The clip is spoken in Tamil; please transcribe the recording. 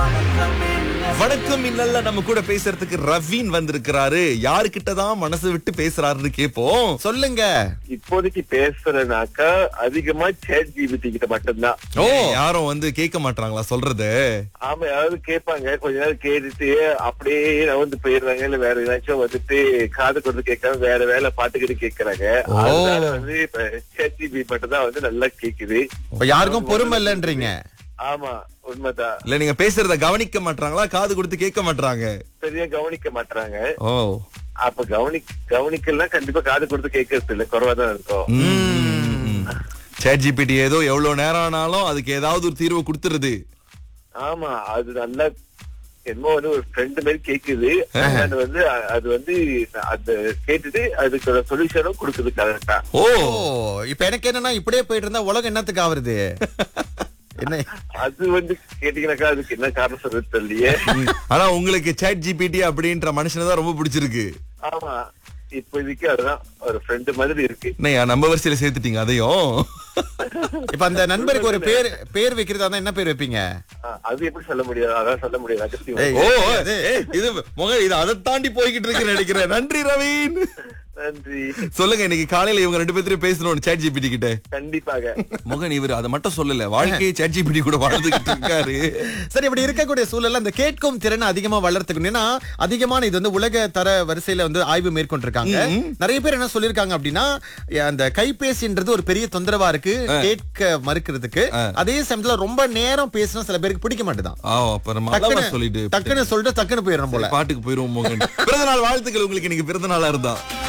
வணக்கம் இன்னல்ல நம்ம கூட பேசுறதுக்கு ரவீன் வந்திருக்கிறாரு யாருக்கிட்ட தான் மனசு விட்டு பேசுறாருன்னு கேப்போம் சொல்லுங்க இப்போதைக்கு பேசுறேனாக்கா அதிகமா சேட் ஜிபிடி கிட்ட மட்டும்தான் ஓ யாரும் வந்து கேட்க மாட்டாங்களா சொல்றது ஆமா யாராவது கேட்பாங்க கொஞ்ச நேரம் கேட்டுட்டு அப்படியே நவந்து போயிடுறாங்க இல்ல வேற ஏதாச்சும் வந்துட்டு காது கொடுத்து கேட்காம வேற வேலை பாட்டுக்கிட்டு கேக்குறாங்க அதனால வந்து இப்ப சேட் ஜிபி மட்டும் தான் வந்து நல்லா கேக்குது இப்ப யாருக்கும் பொறுமை இல்லைன்றீங்க ஆமா உண்மைதான் இல்ல நீங்க பேசுறத கவனிக்க மாட்டாங்களா காது கொடுத்து கேட்க மாட்டாங்க சரியா கவனிக்க மாட்டாங்க ஓ அப்ப கவனி கவனிக்கலாம் கண்டிப்பா காது கொடுத்து கேட்கறது இல்ல குறைவாதான் இருக்கும் சேட் ஜிபிடி ஏதோ எவ்வளவு நேரம் ஆனாலும் அதுக்கு ஏதாவது ஒரு தீர்வு கொடுத்துருது ஆமா அது நல்லா என்னமோ வந்து ஒரு ஃப்ரெண்ட் மாதிரி கேக்குது அது வந்து அ- அது வந்து அந்த கேட்டுட்டு அதுக்கு சொல்யூஷனும் கொடுக்குது கரெக்டா ஓ ஓ இப்ப எனக்கு என்னன்னா இப்படியே போயிட்டு இருந்தா உலகம் என்னத்துக்கு ஆவருது என்ன அது வந்து கேட்டீங்கன்னாக்கா அதுக்கு என்ன காரணம் சொல்றது தெரியலையே ஆனா உங்களுக்கு சேட் ஜிபிடி அப்படின்ற மனுஷனை தான் ரொம்ப பிடிச்சிருக்கு ஆமா இப்போதைக்கு அதுதான் ஒரு ஃப்ரெண்ட் மாதிரி இருக்கு என்னய்யா நம்ம வரிசையில சேர்த்துட்டீங்க அதையும் இப்ப அந்த நண்பருக்கு ஒரு பேர் பேர் வைக்கிறதா இருந்தா என்ன பேர் வைப்பீங்க ஆ, அது எப்படி சொல்ல முடியாது அதான் சொல்ல முடியாது ஏய், அகஸ்தியம் ஓ ஏய், இது முக இது அதை தாண்டி போய்கிட்டு இருக்கு நினைக்கிறேன் நன்றி ரவீன் நன்றி சொல்லுங்க இன்னைக்கு காலையில இவங்க ரெண்டு பேர்த்தையும் பேசணும் சேட் ஜிபிடி கிட்ட கண்டிப்பாக முகன் இவர் அதை மட்டும் சொல்லல வாழ்க்கையை சேட் ஜிபிடி கூட வாழ்ந்துகிட்டு இருக்காரு சரி இப்படி இருக்கக்கூடிய சூழல்ல அந்த கேட்கும் திறனை அதிகமா வளர்த்துக்கணும் ஏன்னா அதிகமான இது வந்து உலக தர வரிசையில வந்து ஆய்வு மேற்கொண்டிருக்காங்க நிறைய பேர் என்ன சொல்லிருக்காங்க அப்படின்னா அந்த கைபேசின்றது ஒரு பெரிய தொந்தரவா இருக்கு கேட்க மறுக்கிறதுக்கு அதே சமயத்துல ரொம்ப நேரம் பேசினா சில பேருக்கு பிடிக்க மாட்டேதான் ஆ அப்புறமா அளவா டக்குன்னு சொல்லிட்டு டக்குன்னு சொல்லிட்டு டக்குன்னு போயிடணும் போல பாட்டுக்கு போயிருவோம் மோகன் பிறந்த நாள் வாழ்த்துக்கள் உங்களுக்கு இன்னைக்கு பிறந்த நாளா இருந்தா